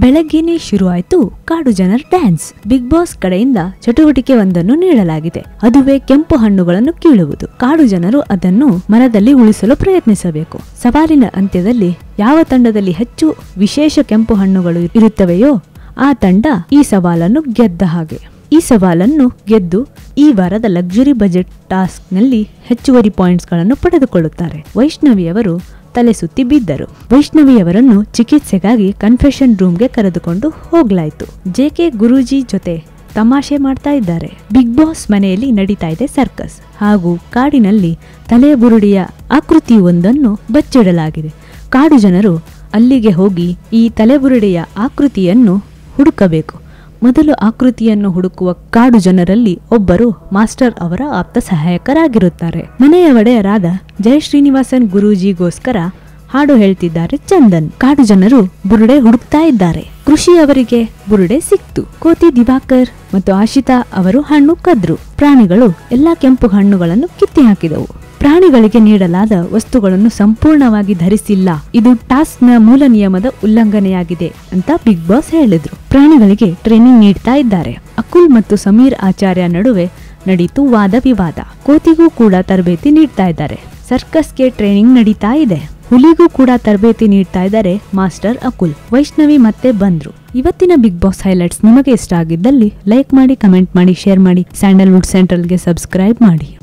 ಬೆಳಗ್ಗೆನೆ ಶುರುವಾಯ್ತು ಕಾಡು ಜನರ ಡ್ಯಾನ್ಸ್ ಬಿಗ್ ಬಾಸ್ ಕಡೆಯಿಂದ ಚಟುವಟಿಕೆ ಒಂದನ್ನು ನೀಡಲಾಗಿದೆ ಅದುವೇ ಕೆಂಪು ಹಣ್ಣುಗಳನ್ನು ಕೀಳುವುದು ಕಾಡು ಜನರು ಅದನ್ನು ಮರದಲ್ಲಿ ಉಳಿಸಲು ಪ್ರಯತ್ನಿಸಬೇಕು ಸವಾಲಿನ ಅಂತ್ಯದಲ್ಲಿ ಯಾವ ತಂಡದಲ್ಲಿ ಹೆಚ್ಚು ವಿಶೇಷ ಕೆಂಪು ಹಣ್ಣುಗಳು ಇರುತ್ತವೆಯೋ ಆ ತಂಡ ಈ ಸವಾಲನ್ನು ಗೆದ್ದ ಹಾಗೆ ಈ ಸವಾಲನ್ನು ಗೆದ್ದು ಈ ವಾರದ ಲಕ್ಸುರಿ ಬಜೆಟ್ ಟಾಸ್ಕ್ನಲ್ಲಿ ಹೆಚ್ಚುವರಿ ಪಾಯಿಂಟ್ಸ್ಗಳನ್ನು ಪಡೆದುಕೊಳ್ಳುತ್ತಾರೆ ವೈಷ್ಣವಿಯವರು ತಲೆ ಸುತ್ತಿ ಬಿದ್ದರು ವೈಷ್ಣವಿಯವರನ್ನು ಚಿಕಿತ್ಸೆಗಾಗಿ ಕನ್ಫೆಷನ್ ರೂಮ್ಗೆ ಕರೆದುಕೊಂಡು ಹೋಗ್ಲಾಯ್ತು ಜೆಕೆ ಗುರೂಜಿ ಜೊತೆ ತಮಾಷೆ ಮಾಡ್ತಾ ಇದ್ದಾರೆ ಬಿಗ್ ಬಾಸ್ ಮನೆಯಲ್ಲಿ ನಡೀತಾ ಇದೆ ಸರ್ಕಸ್ ಹಾಗೂ ಕಾಡಿನಲ್ಲಿ ತಲೆಬುರುಡಿಯ ಆಕೃತಿಯೊಂದನ್ನು ಬಚ್ಚಿಡಲಾಗಿದೆ ಕಾಡು ಜನರು ಅಲ್ಲಿಗೆ ಹೋಗಿ ಈ ತಲೆಬುರುಡೆಯ ಆಕೃತಿಯನ್ನು ಹುಡುಕಬೇಕು ಮೊದಲು ಆಕೃತಿಯನ್ನು ಹುಡುಕುವ ಕಾಡು ಜನರಲ್ಲಿ ಒಬ್ಬರು ಮಾಸ್ಟರ್ ಅವರ ಆಪ್ತ ಸಹಾಯಕರಾಗಿರುತ್ತಾರೆ ಮನೆಯ ಒಡೆಯರಾದ ಜಯ ಶ್ರೀನಿವಾಸನ್ ಗುರೂಜಿಗೋಸ್ಕರ ಹಾಡು ಹೇಳ್ತಿದ್ದಾರೆ ಚಂದನ್ ಕಾಡು ಜನರು ಬುರುಡೆ ಹುಡುಕ್ತಾ ಇದ್ದಾರೆ ಕೃಷಿ ಅವರಿಗೆ ಬುರುಡೆ ಸಿಕ್ತು ಕೋತಿ ದಿವಾಕರ್ ಮತ್ತು ಆಶಿತಾ ಅವರು ಹಣ್ಣು ಕದ್ರು ಪ್ರಾಣಿಗಳು ಎಲ್ಲಾ ಕೆಂಪು ಹಣ್ಣುಗಳನ್ನು ಕಿತ್ತಿ ಹಾಕಿದವು ಪ್ರಾಣಿಗಳಿಗೆ ನೀಡಲಾದ ವಸ್ತುಗಳನ್ನು ಸಂಪೂರ್ಣವಾಗಿ ಧರಿಸಿಲ್ಲ ಇದು ಟಾಸ್ಕ್ ನ ಮೂಲ ನಿಯಮದ ಉಲ್ಲಂಘನೆಯಾಗಿದೆ ಅಂತ ಬಿಗ್ ಬಾಸ್ ಹೇಳಿದ್ರು ಪ್ರಾಣಿಗಳಿಗೆ ಟ್ರೈನಿಂಗ್ ನೀಡ್ತಾ ಇದ್ದಾರೆ ಅಕುಲ್ ಮತ್ತು ಸಮೀರ್ ಆಚಾರ್ಯ ನಡುವೆ ನಡೀತು ವಾದ ವಿವಾದ ಕೋತಿಗೂ ಕೂಡ ತರಬೇತಿ ನೀಡ್ತಾ ಇದ್ದಾರೆ ಸರ್ಕಸ್ಗೆ ಟ್ರೈನಿಂಗ್ ನಡೀತಾ ಇದೆ ಹುಲಿಗೂ ಕೂಡ ತರಬೇತಿ ನೀಡ್ತಾ ಇದ್ದಾರೆ ಮಾಸ್ಟರ್ ಅಕುಲ್ ವೈಷ್ಣವಿ ಮತ್ತೆ ಬಂದ್ರು ಇವತ್ತಿನ ಬಿಗ್ ಬಾಸ್ ಹೈಲೈಟ್ಸ್ ನಿಮಗೆ ಇಷ್ಟ ಆಗಿದ್ದಲ್ಲಿ ಲೈಕ್ ಮಾಡಿ ಕಮೆಂಟ್ ಮಾಡಿ ಶೇರ್ ಮಾಡಿ ಸ್ಯಾಂಡಲ್ವುಡ್ ಸೆಂಟ್ರಲ್ಗೆ ಸಬ್ಸ್ಕ್ರೈಬ್ ಮಾಡಿ